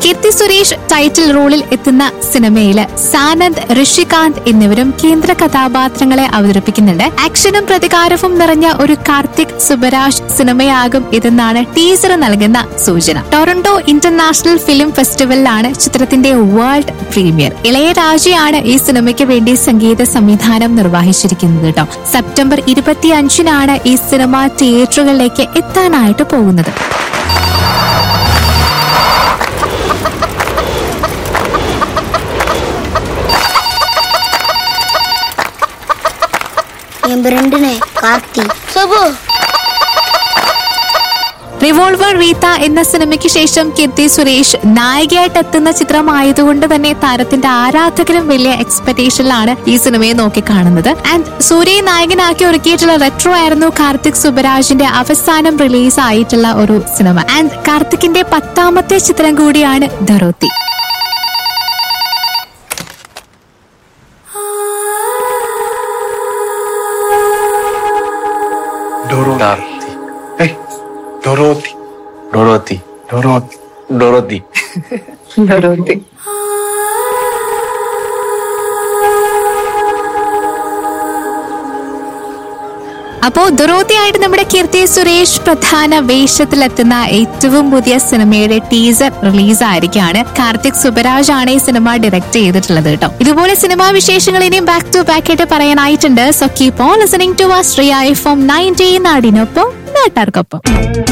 കീർത്തി Suresh title റോളിൽ എത്തുന്ന സിനിമയില് സാനന്ദ് ഋഷികാന്ത് എന്നിവരും കേന്ദ്ര കഥാപാത്രങ്ങളെ അവതരിപ്പിക്കുന്നുണ്ട് ആക്ഷനും പ്രതികാരവും നിറഞ്ഞ ഒരു കാർത്തിക് സുബരാജ് സിനിമയാകും ഇതെന്നാണ് ടീസർ നൽകുന്ന സൂചന ടൊറന്റോ ഇന്റർനാഷണൽ ഫിലിം ഫെസ്റ്റിവലിലാണ് ചിത്രത്തിന്റെ വേൾഡ് പ്രീമിയർ ഇളയരാജയാണ് ഈ സിനിമയ്ക്ക് വേണ്ടി സംഗീത സംവിധാനം നിർവഹിച്ചിരിക്കുന്നത് കേട്ടോ സെപ്റ്റംബർ ഇരുപത്തി അഞ്ചിനാണ് ഈ സിനിമ തിയേറ്ററുകളിലേക്ക് എത്താനായിട്ട് പോകുന്നത് என் ரெண்டுனே கார்த்தி சபு റിവോൾവർ റീത്ത എന്ന സിനിമയ്ക്ക് ശേഷം കീർത്തി സുരേഷ് നായികയായിട്ട് എത്തുന്ന ചിത്രമായതുകൊണ്ട് തന്നെ താരത്തിന്റെ ആരാധകരും വലിയ എക്സ്പെക്ടേഷനിലാണ് ഈ സിനിമയെ നോക്കിക്കാണുന്നത് ആൻഡ് സൂര്യയെ നായകനാക്കി ഒരുക്കിയിട്ടുള്ള റെട്രോ ആയിരുന്നു കാർത്തിക് സുബരാജിന്റെ അവസാനം റിലീസ് ആയിട്ടുള്ള ഒരു സിനിമ ആൻഡ് കാർത്തിക്കിന്റെ പത്താമത്തെ ചിത്രം കൂടിയാണ് ധറോത്തി Dorothy. Hey, Dorothy. Dorothy. Dorothy. Dorothy. Dorothy. അപ്പോ ദുരോത്തിയായിട്ട് നമ്മുടെ കീർത്തി സുരേഷ് പ്രധാന വേഷത്തിലെത്തുന്ന ഏറ്റവും പുതിയ സിനിമയുടെ ടീസർ റിലീസ് ആയിരിക്കാണ് കാർത്തിക് സുബരാജ് ആണ് ഈ സിനിമ ഡയറക്ട് ചെയ്തിട്ടുള്ളത് കേട്ടോ ഇതുപോലെ സിനിമാ വിശേഷങ്ങൾ ഇനിയും ബാക്ക് ടു ബാക്ക് ആയിട്ട് പറയാനായിട്ടുണ്ട് so keep on listening to ആ ശ്രീ ഐ ഫോം നയൻറ്റീൻ നാടിനൊപ്പം നാട്ടാർക്കൊപ്പം